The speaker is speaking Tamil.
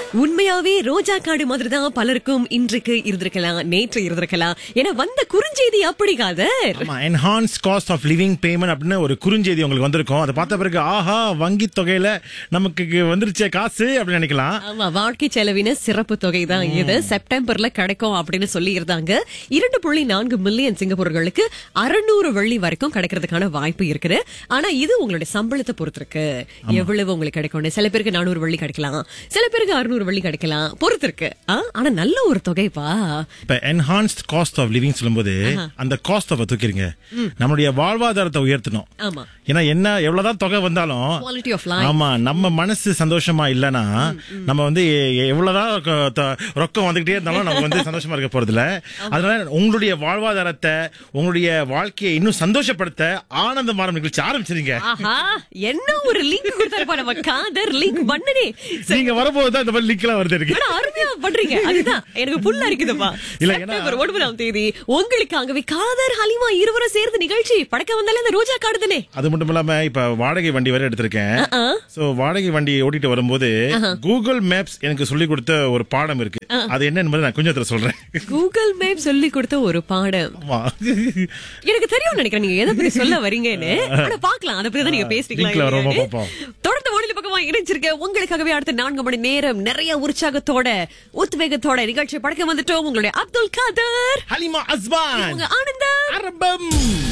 உண்மையாவே ரோஜா காடு மாதிரி தான் பலருக்கும் இன்றைக்கு இருந்திருக்கலாம் நேற்று இருந்திருக்கலாம் ஏன்னா வந்த குறுஞ்செய்தி அப்படி காதர் ஆமா enhance cost of living payment அப்படின்னு ஒரு குறுஞ்செய்தி உங்களுக்கு வந்திருக்கும் அதை பார்த்த பிறகு ஆஹா வங்கி தொகையில நமக்கு வந்துருச்சே காசு அப்படின்னு நினைக்கலாம் ஆமா வாழ்க்கை செலவின சிறப்பு தொகை தான் இது செப்டம்பர்ல கிடைக்கும் அப்படின்னு சொல்லி இருந்தாங்க இரண்டு புள்ளி நான்கு மில்லியன் சிங்கப்பூர்களுக்கு அறுநூறு வெள்ளி வரைக்கும் கிடைக்கிறதுக்கான வாய்ப்பு இருக்குது ஆனா இது உங்களுடைய சம்பளத்தை பொறுத்து இருக்கு எவ்வளவு உங்களுக்கு கிடைக்கும் சில பேருக்கு நானூறு வெள்ளி கிடைக்கலாம் சில பேருக்கு அறுநூறு வெள்ளி கிடைக்கலாம் பொறுத்து இருக்கு ஆ, ஆனா நல்ல ஒரு தொகைப்பா இப்ப என்ஹான்ஸ்ட் காஸ்ட் ஆஃப் லிவிங் சொல்லும்போது அந்த காஸ்ட் ஆஃப் தூக்கிருங்க நம்மளுடைய வாழ்வாதாரத்தை உயர்த்தணும் ஆமா ஏன்னா என்ன எவ்வளவுதான் தொகை வந்தாலும் குவாலிட்டி ஆஃப் லைஃப் ஆமா நம்ம மனசு சந்தோஷமா இல்லனா நம்ம வந்து எ- எவ்வளவுதான் க- த- ரொக்கம் வந்துகிட்டே இருந்தாலும் நம்ம வந்து சந்தோஷமா இருக்க போறது இல்ல அதனால உங்களுடைய வாழ்வாதாரத்தை உங்களுடைய வாழ்க்கையை இன்னும் சந்தோஷப்படுத்த ஆனந்த மாறம் நிகழ்ச்சி ஆரம்பிச்சிருங்க ஆஹா என்ன ஒரு லிங்க் கொடுத்தாருப்பா நம்ம காதர் லிங்க் பண்ணனே நீங்க வரும்போது தான் இந்த மாதிரி லிங்க் எல்லாம் வருது இருக்கு ஆனா அருமையா பண்றீங்க அதுதான் எனக்கு புல்லா இருக்குதுப்பா இல்ல, இல்ல ஏன்னா- செப்டம்பர் ஒன்பதாம் தேதி உங்களுக்காகவே காதர் ஹலிமா இருவரும் சேர்ந்து நிகழ்ச்சி படக்க வந்தாலே அந்த ரோஜா காடுதலே அது மட்டும் இல்லாம இப்ப வாடகை வண்டி வேற எடுத்திருக்கேன் ஆ. சோ வாடகை வண்டி ஓட்டிட்டு வரும்போது கூகுள் மேப்ஸ் எனக்கு சொல்லி கொடுத்த ஒரு பாடம் இருக்கு அது என்ன என்பதை நான் கொஞ்சத்துல சொல்றேன் கூகுள் மேப் சொல்லி கொடுத்த ஒரு பாடம் ஆமா எனக்கு தெரியும் நினைக்கிறேன் நீங்க எதை பத்தி சொல்ல வரீங்கன்னு ஆனா பாக்கலாம் அதை பத்தி தான் நீங்க பேசுறீங்களா லிங்க்ல வருமா இல்லையான்னு. பார்ப்போம். தொடர்ந்து வானிலை பக்கமா இணைச்சிருக்க உங்களுக்காகவே அடுத்த நான்கு மணி நேரம் நிறைய உற்சாகத்தோட உத்வேகத்தோட நிகழ்ச்சி படக்க வந்துட்டோம் உங்களுடைய அப்துல் காதர் ஹலிமா அஸ்பான் உங்க ஆனந்தம் அரபம்